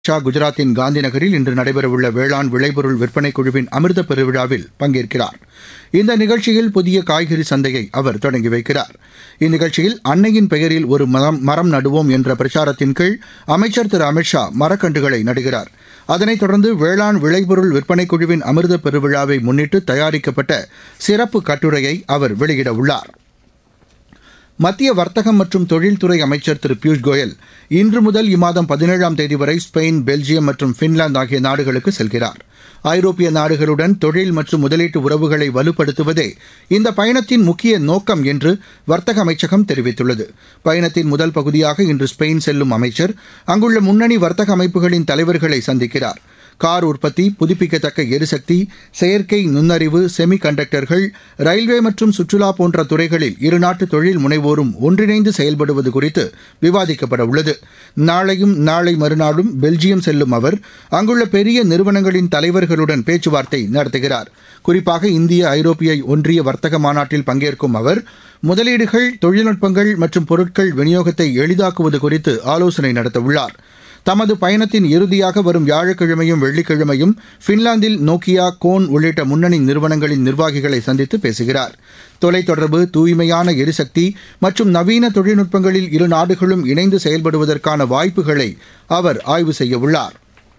ஷா குஜராத்தின் காந்தி நகரில் இன்று நடைபெறவுள்ள வேளாண் விளைபொருள் விற்பனை குழுவின் அமிர்த பெருவிழாவில் பங்கேற்கிறார் இந்த நிகழ்ச்சியில் புதிய காய்கறி சந்தையை அவர் தொடங்கி வைக்கிறார் இந்நிகழ்ச்சியில் அன்னையின் பெயரில் ஒரு மரம் மரம் நடுவோம் என்ற பிரச்சாரத்தின் கீழ் அமைச்சர் திரு அமித்ஷா மரக்கன்றுகளை நடுகிறார் அதனைத் தொடர்ந்து வேளாண் விளைபொருள் விற்பனை குழுவின் அமிர்த பெருவிழாவை முன்னிட்டு தயாரிக்கப்பட்ட சிறப்பு கட்டுரையை அவர் வெளியிட உள்ளார் மத்திய வர்த்தகம் மற்றும் தொழில்துறை அமைச்சர் திரு பியூஷ் கோயல் இன்று முதல் இம்மாதம் பதினேழாம் தேதி வரை ஸ்பெயின் பெல்ஜியம் மற்றும் பின்லாந்து ஆகிய நாடுகளுக்கு செல்கிறார் ஐரோப்பிய நாடுகளுடன் தொழில் மற்றும் முதலீட்டு உறவுகளை வலுப்படுத்துவதே இந்த பயணத்தின் முக்கிய நோக்கம் என்று வர்த்தக அமைச்சகம் தெரிவித்துள்ளது பயணத்தின் முதல் பகுதியாக இன்று ஸ்பெயின் செல்லும் அமைச்சர் அங்குள்ள முன்னணி வர்த்தக அமைப்புகளின் தலைவர்களை சந்திக்கிறார் கார் உற்பத்தி புதுப்பிக்கத்தக்க எரிசக்தி செயற்கை நுண்ணறிவு செமி கண்டக்டர்கள் ரயில்வே மற்றும் சுற்றுலா போன்ற துறைகளில் இருநாட்டு தொழில் முனைவோரும் ஒன்றிணைந்து செயல்படுவது குறித்து விவாதிக்கப்பட உள்ளது நாளையும் நாளை மறுநாளும் பெல்ஜியம் செல்லும் அவர் அங்குள்ள பெரிய நிறுவனங்களின் தலைவர்களுடன் பேச்சுவார்த்தை நடத்துகிறார் குறிப்பாக இந்திய ஐரோப்பிய ஒன்றிய வர்த்தக மாநாட்டில் பங்கேற்கும் அவர் முதலீடுகள் தொழில்நுட்பங்கள் மற்றும் பொருட்கள் விநியோகத்தை எளிதாக்குவது குறித்து ஆலோசனை நடத்தவுள்ளார் தமது பயணத்தின் இறுதியாக வரும் வியாழக்கிழமையும் வெள்ளிக்கிழமையும் பின்லாந்தில் நோக்கியா கோன் உள்ளிட்ட முன்னணி நிறுவனங்களின் நிர்வாகிகளை சந்தித்து பேசுகிறார் தொலைத்தொடர்பு தூய்மையான எரிசக்தி மற்றும் நவீன தொழில்நுட்பங்களில் இரு நாடுகளும் இணைந்து செயல்படுவதற்கான வாய்ப்புகளை அவர் ஆய்வு செய்யவுள்ளார்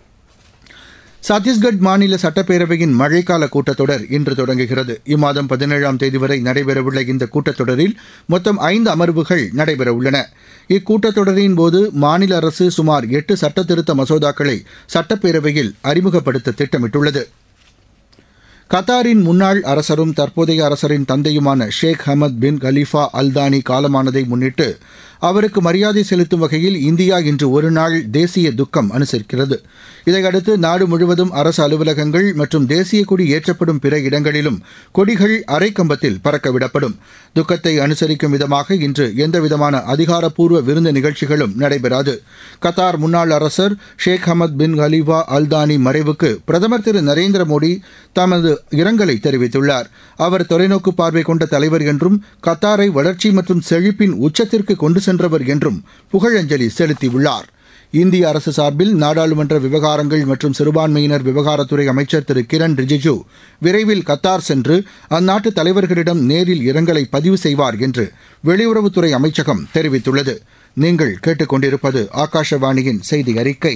சத்தீஸ்கட் மாநில சட்டப்பேரவையின் மழைக்கால கூட்டத்தொடர் இன்று தொடங்குகிறது இம்மாதம் பதினேழாம் தேதி வரை நடைபெறவுள்ள இந்த கூட்டத்தொடரில் மொத்தம் ஐந்து அமர்வுகள் நடைபெறவுள்ளன இக்கூட்டத்தொடரின் போது மாநில அரசு சுமார் எட்டு சட்டத்திருத்த மசோதாக்களை சட்டப்பேரவையில் அறிமுகப்படுத்த திட்டமிட்டுள்ளது கத்தாரின் முன்னாள் அரசரும் தற்போதைய அரசரின் தந்தையுமான ஷேக் ஹமத் பின் கலீஃபா அல்தானி காலமானதை முன்னிட்டு அவருக்கு மரியாதை செலுத்தும் வகையில் இந்தியா இன்று ஒருநாள் தேசிய துக்கம் அனுசரிக்கிறது இதையடுத்து நாடு முழுவதும் அரசு அலுவலகங்கள் மற்றும் தேசிய கொடி ஏற்றப்படும் பிற இடங்களிலும் கொடிகள் அரைக்கம்பத்தில் பறக்கவிடப்படும் துக்கத்தை அனுசரிக்கும் விதமாக இன்று எந்தவிதமான அதிகாரப்பூர்வ விருந்து நிகழ்ச்சிகளும் நடைபெறாது கத்தார் முன்னாள் அரசர் ஷேக் ஹமத் பின் கலீஃபா அல்தானி மறைவுக்கு பிரதமர் திரு நரேந்திர மோடி தமது இரங்கலை தெரிவித்துள்ளார் அவர் தொலைநோக்கு பார்வை கொண்ட தலைவர் என்றும் கத்தாரை வளர்ச்சி மற்றும் செழிப்பின் உச்சத்திற்கு கொண்டு சென்றவர் என்றும் புகழஞ்சலி செலுத்தியுள்ளார் இந்திய அரசு சார்பில் நாடாளுமன்ற விவகாரங்கள் மற்றும் சிறுபான்மையினர் விவகாரத்துறை அமைச்சர் திரு கிரண் ரிஜிஜு விரைவில் கத்தார் சென்று அந்நாட்டு தலைவர்களிடம் நேரில் இரங்கலை பதிவு செய்வார் என்று வெளியுறவுத்துறை அமைச்சகம் தெரிவித்துள்ளது நீங்கள் கேட்டுக்கொண்டிருப்பது ஆகாஷவாணியின் செய்தி அறிக்கை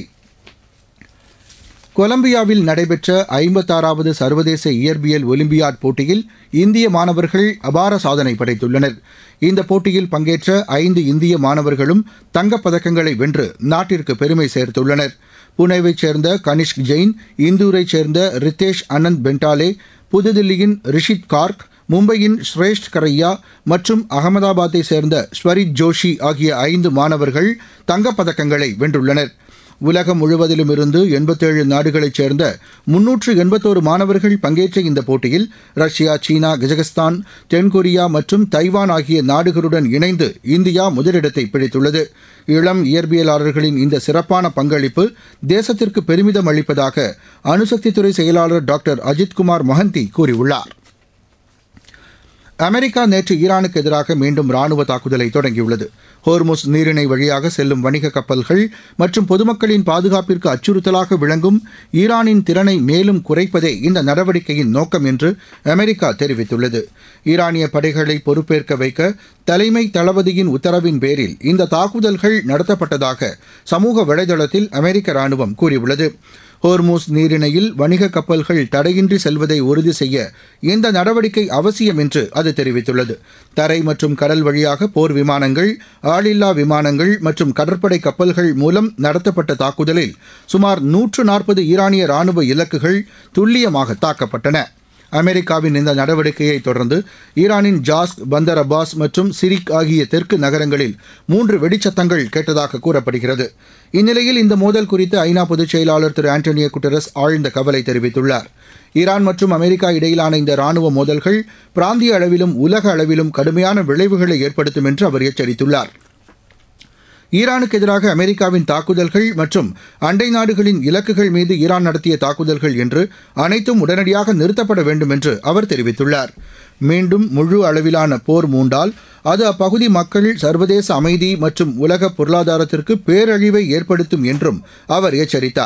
கொலம்பியாவில் நடைபெற்ற ஐம்பத்தாறாவது சர்வதேச இயற்பியல் ஒலிம்பியாட் போட்டியில் இந்திய மாணவர்கள் அபார சாதனை படைத்துள்ளனர் இந்த போட்டியில் பங்கேற்ற ஐந்து இந்திய மாணவர்களும் தங்கப் பதக்கங்களை வென்று நாட்டிற்கு பெருமை சேர்த்துள்ளனர் புனேவைச் சேர்ந்த கனிஷ்க் ஜெயின் இந்தூரைச் சேர்ந்த ரித்தேஷ் அனந்த் பென்டாலே புதுதில்லியின் ரிஷித் கார்க் மும்பையின் ஸ்ரேஷ்ட் கரையா மற்றும் அகமதாபாத்தை சேர்ந்த ஸ்வரித் ஜோஷி ஆகிய ஐந்து மாணவர்கள் தங்கப் பதக்கங்களை வென்றுள்ளனா் உலகம் முழுவதிலும் இருந்து எண்பத்தேழு நாடுகளைச் சேர்ந்த முன்னூற்று எண்பத்தோரு மாணவர்கள் பங்கேற்ற இந்த போட்டியில் ரஷ்யா சீனா கஜகஸ்தான் தென்கொரியா மற்றும் தைவான் ஆகிய நாடுகளுடன் இணைந்து இந்தியா முதலிடத்தை பிடித்துள்ளது இளம் இயற்பியலாளர்களின் இந்த சிறப்பான பங்களிப்பு தேசத்திற்கு பெருமிதம் அளிப்பதாக அணுசக்தித்துறை செயலாளர் டாக்டர் அஜித்குமார் மொஹந்தி கூறியுள்ளார் அமெரிக்கா நேற்று ஈரானுக்கு எதிராக மீண்டும் ராணுவ தாக்குதலை தொடங்கியுள்ளது ஹோர்முஸ் நீரிணை வழியாக செல்லும் வணிக கப்பல்கள் மற்றும் பொதுமக்களின் பாதுகாப்பிற்கு அச்சுறுத்தலாக விளங்கும் ஈரானின் திறனை மேலும் குறைப்பதே இந்த நடவடிக்கையின் நோக்கம் என்று அமெரிக்கா தெரிவித்துள்ளது ஈரானிய படைகளை பொறுப்பேற்க வைக்க தலைமை தளபதியின் உத்தரவின் பேரில் இந்த தாக்குதல்கள் நடத்தப்பட்டதாக சமூக வலைதளத்தில் அமெரிக்க ராணுவம் கூறியுள்ளது ஹோர்மூஸ் நீரிணையில் வணிக கப்பல்கள் தடையின்றி செல்வதை உறுதி செய்ய இந்த நடவடிக்கை அவசியம் என்று அது தெரிவித்துள்ளது தரை மற்றும் கடல் வழியாக போர் விமானங்கள் ஆளில்லா விமானங்கள் மற்றும் கடற்படை கப்பல்கள் மூலம் நடத்தப்பட்ட தாக்குதலில் சுமார் நூற்று நாற்பது ஈரானிய ராணுவ இலக்குகள் துல்லியமாக தாக்கப்பட்டன அமெரிக்காவின் இந்த நடவடிக்கையை தொடர்ந்து ஈரானின் ஜாஸ்க் பந்தர் அப்பாஸ் மற்றும் சிரிக் ஆகிய தெற்கு நகரங்களில் மூன்று வெடிச்சத்தங்கள் கேட்டதாக கூறப்படுகிறது இந்நிலையில் இந்த மோதல் குறித்து ஐநா பொதுச் செயலாளர் திரு ஆண்டனியோ குட்டரஸ் ஆழ்ந்த கவலை தெரிவித்துள்ளார் ஈரான் மற்றும் அமெரிக்கா இடையிலான இந்த ராணுவ மோதல்கள் பிராந்திய அளவிலும் உலக அளவிலும் கடுமையான விளைவுகளை ஏற்படுத்தும் என்று அவர் எச்சரித்துள்ளார் ஈரானுக்கு எதிராக அமெரிக்காவின் தாக்குதல்கள் மற்றும் அண்டை நாடுகளின் இலக்குகள் மீது ஈரான் நடத்திய தாக்குதல்கள் என்று அனைத்தும் உடனடியாக நிறுத்தப்பட வேண்டும் என்று அவர் தெரிவித்துள்ளார் மீண்டும் முழு அளவிலான போர் மூண்டால் அது அப்பகுதி மக்கள் சர்வதேச அமைதி மற்றும் உலக பொருளாதாரத்திற்கு பேரழிவை ஏற்படுத்தும் என்றும் அவர் எச்சரித்தார்